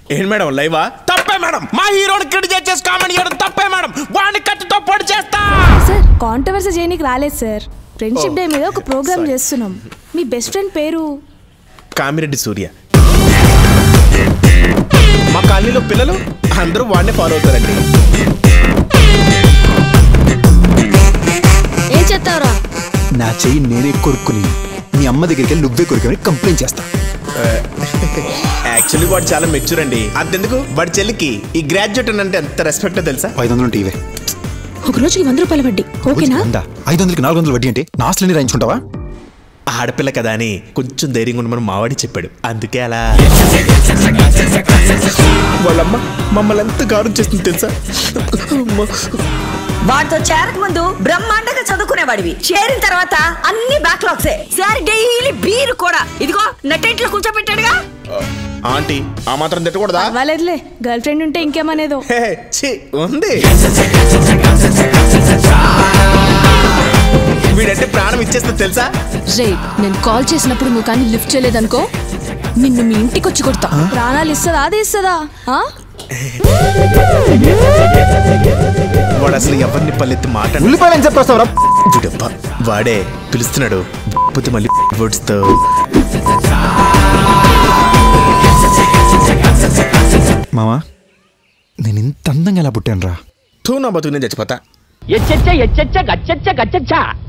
ఏంటి మేడం లైవా తప్పే మేడం మా హీరోని క్రిటిసైజ్ చేసి కామెంట్ చేయడం తప్పే మేడం వాడిని కత్తితో పొడి చేస్తా సార్ కాంట్రవర్సీ చేయడానికి రాలేదు సార్ ఫ్రెండ్షిప్ డే మీద ఒక ప్రోగ్రామ్ చేస్తున్నాం మీ బెస్ట్ ఫ్రెండ్ పేరు కామిరెడ్డి సూర్య మా కాలనీలో పిల్లలు అందరూ వాడినే ఫాలో అవుతారండి ఏం చెప్తావురా నా చెయ్యి నేనే కొరుక్కుని మీ అమ్మ దగ్గరికి వెళ్ళి నువ్వే కొరుకుని కంప్లైంట్ చేస్తా యాక్చువల్లీ వాడు చాలా మెచ్యూర్ అండి అంతెందుకు వాడి చెల్లికి ఈ గ్రాడ్యుయేట్ అంటే ఎంత రెస్పెక్ట్ తెలుసా ఐదు వందలు ఉంటే ఇవే ఒక రోజుకి వంద రూపాయల వడ్డీ ఓకేనా ఉందా ఐదు వందలకి నాలుగు వందలు వడ్డీ అంటే నాస్తులని రాయించుకుంటావా ఆడపిల్ల కదా అని కొంచెం ధైర్యంగా ఉండమని మావాడి చెప్పాడు అందుకే అలా వాళ్ళమ్మ మమ్మల్ని ఎంత గారు చేస్తుంది తెలుసా అమ్మ. వాడితో చేరక ముందు బ్రహ్మాండంగా చదువుకునేవాడివి చేరిన తర్వాత అన్ని బ్యాక్లాగ్సే సార్ డైలీ బీరు కూడా ఇదిగో నట్టేట్లో కూర్చోబెట్టాడుగా ఆంటీ ఆ మాత్రం తిట్టకూడదా పర్వాలేదులే గర్ల్ ఫ్రెండ్ ఉంటే ఇంకేమనేదో హే, ఛీ, ఉంది వీడంటే ప్రాణం ఇచ్చేస్తా తెలుసా రే నేను కాల్ చేసినప్పుడు నువ్వు కానీ లిఫ్ట్ చేయలేదనుకో నిన్ను మీ ఇంటికి వచ్చి కొడతా ప్రాణాలు ఇస్తుందా అది ఇస్తుందా ఆ? వాడు అసలు ఎవరిని పల్లెత్తి మాట ఉల్లిపాయలు ఏం చెప్పొస్తావరా వీడబ్బా వాడే పిలుస్తున్నాడు పోతే మళ్ళీ వర్డ్స్తో మామా నేను ఇంత అందంగా ఎలా పుట్టాను రా తూ నా బతుకు నేను చచ్చిపోతా ఎచ్చెచ్చ ఎచ్చెచ్చ గచ్చెచ్చ గచ్చెచ్చ